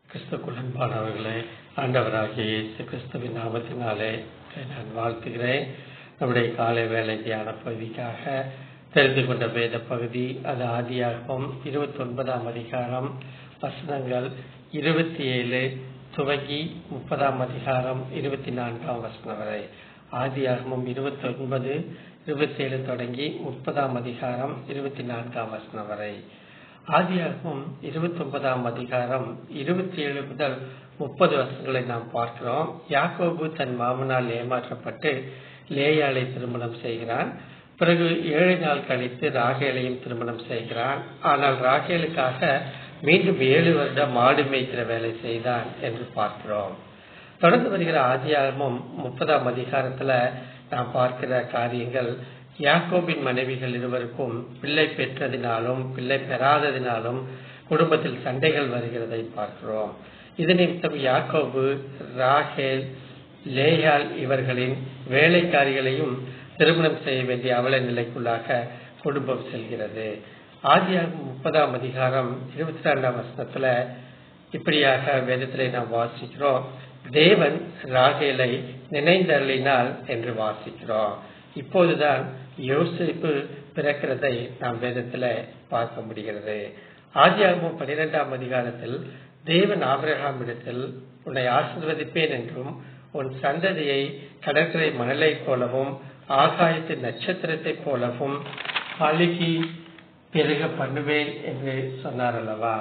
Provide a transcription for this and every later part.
கிறிஸ்துக்குள் அன்பானவர்களே ஆண்டவராகிய இயேசு கிறிஸ்துவின் நாமத்தினாலே நான் வாழ்த்துகிறேன் நம்முடைய காலை வேலை தியான பகுதிக்காக தெரிந்து கொண்ட வேத பகுதி அது ஆதியாகமம் இருபத்தி ஒன்பதாம் அதிகாரம் வசனங்கள் இருபத்தி ஏழு துவங்கி முப்பதாம் அதிகாரம் இருபத்தி நான்காம் வசனம் வரை ஆதியாகமம் இருபத்தி ஒன்பது இருபத்தி ஏழு தொடங்கி முப்பதாம் அதிகாரம் இருபத்தி நான்காம் வசனம் வரை ஆதியாகமம் இருபத்தி ஒன்பதாம் அதிகாரம் இருபத்தி ஏழு முதல் முப்பது வருஷங்களை நாம் பார்க்கிறோம் யாக்கோபு தன் மாமனால் ஏமாற்றப்பட்டு லேயாளை திருமணம் செய்கிறான் பிறகு ஏழு நாள் கழித்து ராகேலையும் திருமணம் செய்கிறான் ஆனால் ராகேலுக்காக மீண்டும் ஏழு வருடம் மாடு மேய்க்கிற வேலை செய்தான் என்று பார்க்கிறோம் தொடர்ந்து வருகிற ஆதியாகமும் முப்பதாம் அதிகாரத்துல நாம் பார்க்கிற காரியங்கள் யாக்கோபின் மனைவிகள் இருவருக்கும் பிள்ளை பெற்றதினாலும் பிள்ளை பெறாததினாலும் குடும்பத்தில் சண்டைகள் வருகிறதை பார்க்கிறோம் இது நிமித்தம் யாக்கோபு ராகேல் லேயால் இவர்களின் வேலைக்காரிகளையும் திருமணம் செய்ய வேண்டிய அவல நிலைக்குள்ளாக குடும்பம் செல்கிறது ஆதியாகும் முப்பதாம் அதிகாரம் இருபத்தி ரெண்டாம் வசனத்துல இப்படியாக வேதத்திலே நாம் வாசிக்கிறோம் தேவன் ராகேலை நினைந்தருளினால் என்று வாசிக்கிறோம் இப்போதுதான் யோசிப்பு பிறக்கிறதை நாம் வேதத்துல பார்க்க முடிகிறது ஆதியாகமும் பனிரெண்டாம் அதிகாரத்தில் தேவன் ஆபிரகாமிடத்தில் உன்னை ஆசிர்வதிப்பேன் என்றும் உன் சந்ததியை கடற்கரை மணலை போலவும் ஆகாயத்து நட்சத்திரத்தை போலவும் அழுகி பெருக பண்ணுவேன் என்று சொன்னார் அல்லவா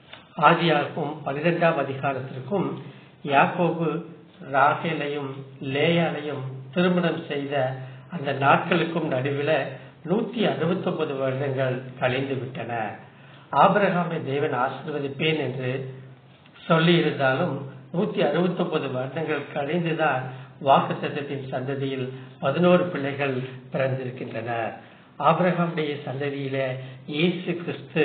ஆதியாகும் பனிரெண்டாம் அதிகாரத்திற்கும் யாக்கோபு ராகேலையும் லேயாலையும் திருமணம் செய்த அந்த நாட்களுக்கும் நடுவில் நூத்தி அறுபத்தி ஒன்பது வருடங்கள் கழிந்து விட்டன ஆபரகாமை தேவன் ஆசிர்வதிப்பேன் என்று சொல்லி இருந்தாலும் நூத்தி அறுபத்தி ஒன்பது வருடங்கள் கழிந்துதான் வாக்கு சத்தத்தின் சந்ததியில் பதினோரு பிள்ளைகள் பிறந்திருக்கின்றன ஆபிரகாமுடைய சந்ததியில இயேசு கிறிஸ்து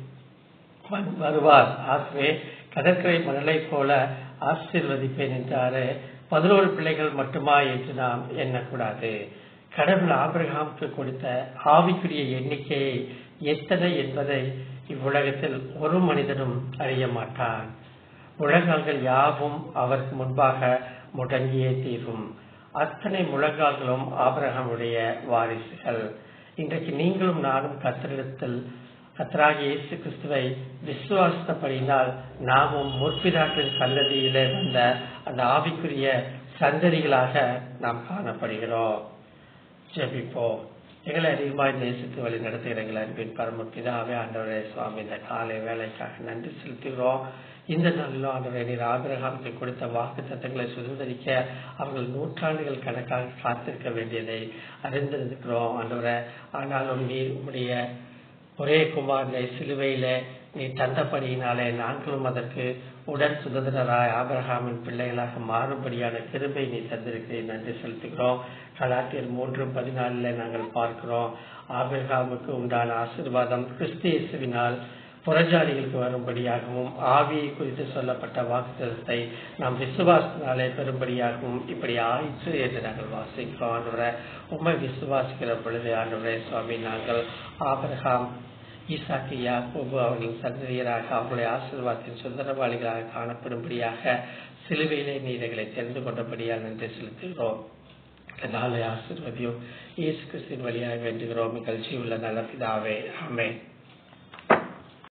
வருவார் ஆகவே கடற்கரை மணலை போல ஆசீர்வதிப்பேன் என்றாரு பதினோரு பிள்ளைகள் மட்டுமா என்று நாம் எண்ணக்கூடாது கடவுள் ஆபிரகாமுக்கு கொடுத்த ஆவிக்குரிய எண்ணிக்கையை எத்தனை என்பதை இவ்வுலகத்தில் ஒரு மனிதனும் அறிய மாட்டான் முழங்கால்கள் யாவும் அவருக்கு முன்பாக முடங்கியே தீரும் அத்தனை முழங்கால்களும் ஆபிரகாமுடைய வாரிசுகள் இன்றைக்கு நீங்களும் நானும் கத்திரிடத்தில் கத்தராக இயேசு கிறிஸ்துவை விசுவாசப்படினால் நாமும் முற்பிதாக்களின் சந்ததியிலே வந்த அந்த ஆவிக்குரிய சந்ததிகளாக நாம் காணப்படுகிறோம் ஜெபிப்போம் எங்களை அதிகமாக நேசித்து வழி நடத்துகிற எங்கள் அன்பின் பரமபிதாவே ஆண்டவரே சுவாமி இந்த காலை வேலைக்காக நன்றி செலுத்துகிறோம் இந்த நாளிலும் ஆண்டவரே நீர் ஆபிரகாமுக்கு கொடுத்த வாக்கு தத்தங்களை சுதந்திரிக்க அவர்கள் நூற்றாண்டுகள் கணக்காக காத்திருக்க வேண்டியதை அறிந்திருக்கிறோம் ஆண்டவரை ஆனாலும் நீர் உடைய ஒரே குமாரனை சிலுவையில நீ தந்தபடியினாலே நாங்களும் அதற்கு உடன் சுதந்திரராய் ஆபரகாமின் பிள்ளைகளாக மாறும்படியான கிருபை நீ தந்திருக்கிறேன் நன்றி செலுத்துகிறோம் கலாட்டியர் மூன்று பதினாலுல நாங்கள் பார்க்கிறோம் ஆபிரகாமுக்கு உண்டான ஆசிர்வாதம் கிறிஸ்தியேசுவினால் புறஜாதிகளுக்கு வரும்படியாகவும் ஆவியை குறித்து சொல்லப்பட்ட வாக்குத்தத்தை நாம் விசுவாசத்தினாலே பெறும்படியாகவும் இப்படி ஆயிற்று என்று நாங்கள் வாசிக்கிறோம் ஆண்டவரை உண்மை விசுவாசிக்கிற பொழுது ஆண்டவரே சுவாமி நாங்கள் ஆபரகாம் ஈசாக்கு யாக்கோபு அவர்களின் சந்ததியராக அவர்களுடைய ஆசீர்வாதத்தின் சுந்தரவாளிகளாக காணப்படும்படியாக சிலுவையிலே நீரைகளை தெரிந்து கொண்டபடியால் நன்றி செலுத்துகிறோம் நாளை ஆசிர்வதியும் இயேசு கிறிஸ்தின் வழியாக வேண்டுகிறோம் நிகழ்ச்சி உள்ள நல்ல பிதாவே ஆமே